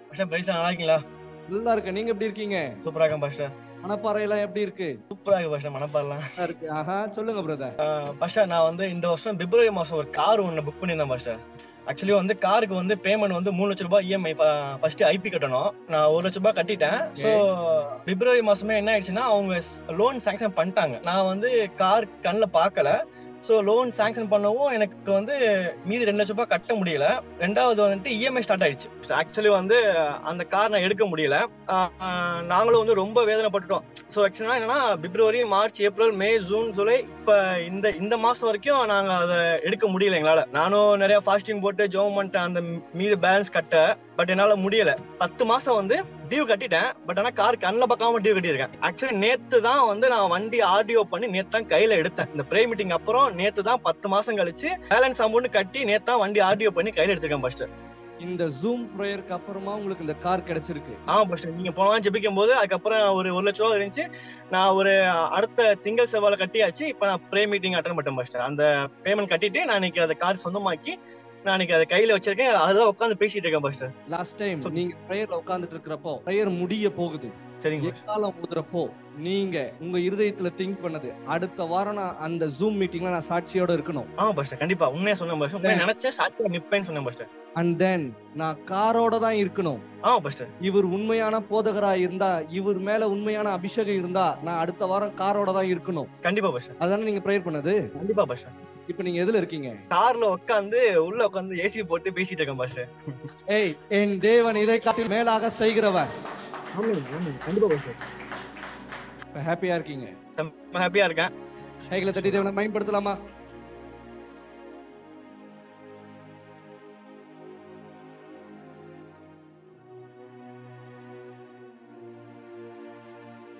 Pastor price நல்லா இருக்கீங்களா நல்லா இருக்கு நீங்க எப்படி இருக்கீங்க சூப்பரா இருக்கேன் பாஸ்டர் மணப்பாறை எல்லாம் எப்படி இருக்கு சூப்பரா இருக்கு பாஸ்டர் மனப்பாடலாம் நல்லா இருக்கு ஆஹா சொல்லுங்க பிரதர் பாஸ்டர் நான் வந்து இந்த வருஷம் பிப்ரவரி மாசம் ஒரு கார் ஒன்று புக் பண்ணியிருந்தேன் பாஸ்டர் ஆக்சுவலி வந்து காருக்கு வந்து பேமெண்ட் வந்து மூணு லட்ச ரூபாய் இஎம்ஐ ஃபர்ஸ்ட் ஐபி கட்டணும் நான் ஒரு லட்ச ரூபாய் கட்டிட்டேன் ஸோ பிப்ரவரி மாசமே என்ன ஆயிடுச்சுன்னா அவங்க லோன் சாங்ஷன் பண்ணிட்டாங்க நான் வந்து கார் கண்ணில் பார்க்கல ஸோ லோன் சாங்ஷன் பண்ணவும் எனக்கு வந்து மீதி ரெண்டு லட்ச ரூபாய் கட்ட முடியல ரெண்டாவது வந்துட்டு இஎம்ஐ ஸ்டார்ட் ஆயிடுச்சு ஆக்சுவலி வந்து அந்த கார் நான் எடுக்க முடியல ஆஹ் ஆஹ் நாங்களும் வந்து ரொம்ப வேதனைப்பட்டுட்டோம் ஸோ ஆக்சுவலா என்னன்னா February March April May June July இப்போ இந்த இந்த மாசம் வரைக்கும் நாங்க அதை எடுக்க முடியல எங்களால நானும் நிறைய ஃபாஸ்டிங் போட்டு ஜோம் பண்ணிட்டேன் அந்த மீது பேலன்ஸ் கட்ட பட் என்னால முடியல பத்து மாசம் வந்து டியூ கட்டிட்டேன் பட் ஆனா கார் கண்ணில் பார்க்காம டியூ கட்டியிருக்கேன் ஆக்சுவலி நேத்து தான் வந்து நான் வண்டி ஆர்டிஓ பண்ணி நேத்து தான் கையில எடுத்தேன் இந்த ப்ரே மீட்டிங் அப்புறம் நேத்து தான் பத்து மாசம் கழிச்சு பேலன்ஸ் அமௌண்ட் கட்டி நேத்து தான் வண்டி ஆர்டிஓ பண்ணி கையில எடுத்திருக்கேன் ஃபர்ஸ்ட் இந்த ஜூம் ப்ரேயருக்கு அப்புறமா உங்களுக்கு இந்த கார் கிடைச்சிருக்கு ஆமா ஃபர்ஸ்ட் நீங்க போன வாரம் ஜெபிக்கும் போது அதுக்கப்புறம் ஒரு ஒரு லட்ச ரூபா இருந்துச்சு நான் ஒரு அடுத்த திங்கள் செவ்வாய் கட்டியாச்சு இப்போ நான் ப்ரே மீட்டிங் அட்டன் பண்ணிட்டேன் ஃபர்ஸ்ட் அந்த பேமெண்ட் கட்டிட்டு நான் இன்னைக்கு அதை கார் சொந்தமாக்கி நான் இன்னைக்கு அதை கையில வச்சிருக்கேன் அதுதான் உட்காந்து பேசிட்டு இருக்கேன் ஃபர்ஸ்ட் லாஸ்ட் டைம் சொல்லு. நீங்க ப்ரேயர்ல உட்கார்ந்துட்டு இருக்கிறப்போ ப்ரேயர் முடிய போகுது சரிங்க பாஸ்டர். எக்காலம் ஊதுறப்போ நீங்க உங்க இருதயத்துல திங்க் பண்ணது அடுத்த வாரம் நான் அந்த ஜூம் மீட்டிங்ல நான் சாட்சியோட இருக்கணும் ஆமா ஃபர்ஸ்ட் கண்டிப்பா உண்மையா சொன்னேன் ஃபர்ஸ்ட் உண்மையா நினைச்சேன் சாத்தியா நிப்பேன்னு சொன்னேன் ஃபர்ஸ்ட் அண்ட் தென் நான் காரோட தான் இருக்கணும் ஆமா ஃபர்ஸ்ட் இவர் உண்மையான போதகரா இருந்தா இவர் மேல உண்மையான அபிஷேகம் இருந்தா நான் அடுத்த வாரம் காரோட தான் இருக்கணும் கண்டிப்பா ஃபர்ஸ்ட் அதானே நீங்க ப்ரேயர் பண்ணது கண்டிப்பா ஃபர்ஸ்ட் இப்போ நீங்க எதுல இருக்கீங்க கார்ல உட்காந்து உள்ள உட்காந்து ஏசி போட்டு பேசிட்டு இருக்கேன் ஃபர்ஸ்ட் ஏய் என் தேவன் இதை காட்டி மேலாக செய்கிறவன் கண்டிப்பா ஃபர்ஸ்ட் ஹாப்பியா இருக்கீங்க செம்ம ஹாப்பியா இருக்கேன் கைகளை தட்டி தேவனை பயன்படுத்தலாமா